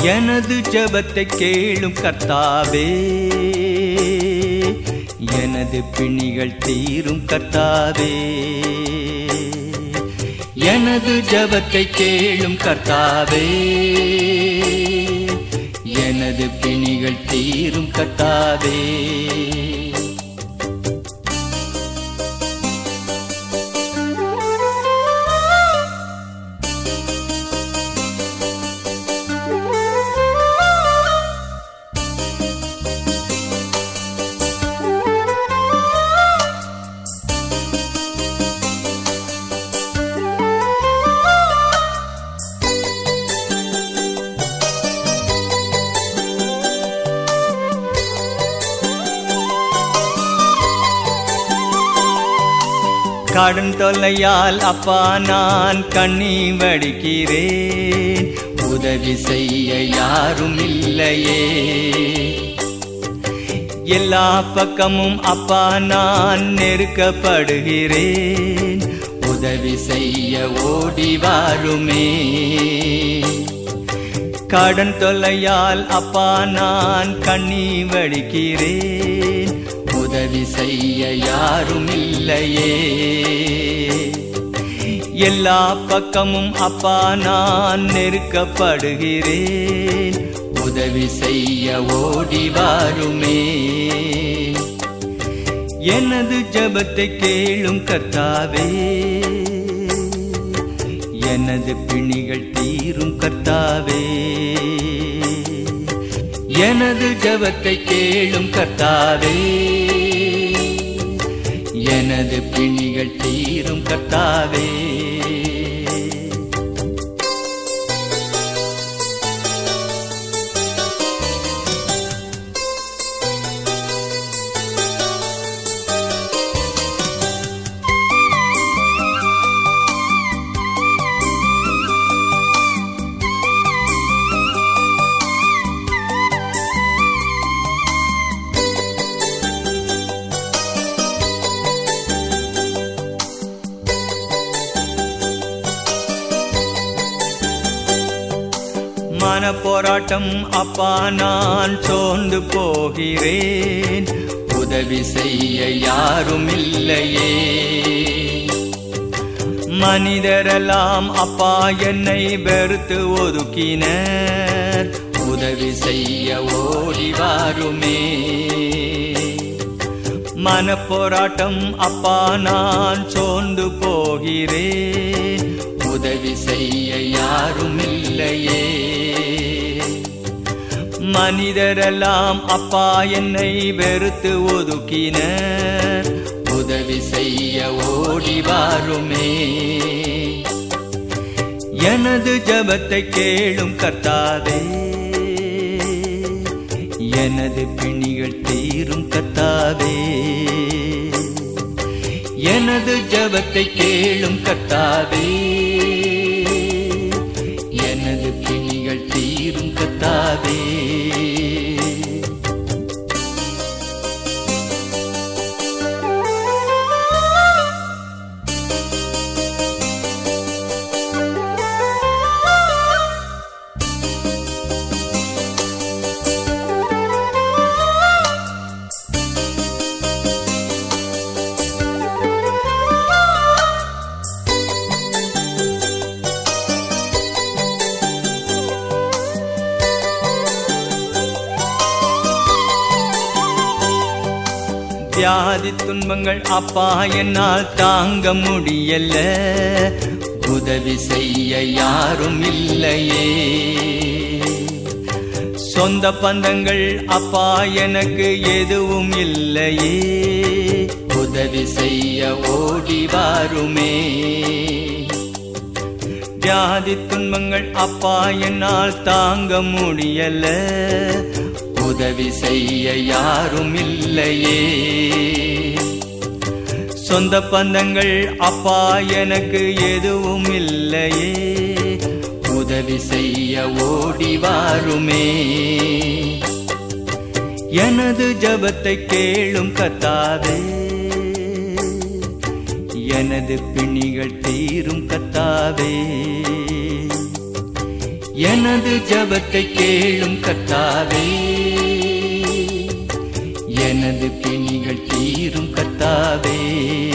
எனது ஜெபத்தை கேளும் கர்த்தாவே எனது பிணிகள் தீரும் கர்த்தாவே எனது ஜெபத்தை கேளும் கர்த்தாவே எனது பிணிகள் தீரும் கர்த்தாவே கடன் தொல்லையால் அப்பா நான் கண்ணி வடிக்கிறேன் உதவி செய்ய யாரும் இல்லையே எல்லா பக்கமும் அப்பா நான் நெருக்கப்படுகிறேன் உதவி செய்ய ஓடி வாருமே கடன் தொல்லையால் அப்பா நான் கண்ணி வடிக்கிறேன் உதவி செய்ய யாரும் இல்லையே எல்லா பக்கமும் அப்பா நான் நெருக்கப்படுகிறேன் உதவி செய்ய ஓடி வாருமே எனது ஜபத்தை கேளும் கர்த்தாவே எனது பிணிகள் தீரும் கர்த்தாவே எனது ஜபத்தை கேளும் கர்த்தாவே எனது பிணிகள் தீரும் கர்த்தாவே மன போராட்டம் அப்பா நான் சோர்ந்து போகிறேன் உதவி செய்ய யாரும் இல்லையே மனிதரெல்லாம் அப்பா என்னை வெறுத்து ஒதுக்கினர் உதவி செய்ய ஓடி வாருமே மனப்போராட்டம் அப்பா நான் சோர்ந்து போகிறேன் உதவி செய்ய யாரும் இல்லையே மனிதரெல்லாம் அப்பா என்னை வெறுத்து ஒதுக்கினர் உதவி செய்ய ஓடி வாருமே எனது ஜபத்தை கேளும் கர்த்தாவே எனது பிணிகள் தீரும் கர்த்தாவே எனது ஜபத்தை கேளும் கர்த்தாவே எனது பிணிகள் தீரும் கர்த்தாவே வியாதி துன்பங்கள் அப்பா என்னால் தாங்க முடியல உதவி செய்ய யாரும் இல்லையே சொந்த பந்தங்கள் அப்பா எனக்கு எதுவும் இல்லையே உதவி செய்ய ஓடி வாருமே வியாதி துன்பங்கள் அப்பா என்னால் தாங்க முடியல உதவி செய்ய யாரும் இல்லையே சொந்த பந்தங்கள் அப்பா எனக்கு எதுவும் இல்லையே உதவி செய்ய ஓடி வாருமே எனது ஜபத்தை கேளும் கத்தாவே எனது பிணிகள் தீரும் கத்தாவே எனது ஜபத்தை கேளும் கத்தாவே எனது பிணிகள் தீரும் கத்தாவே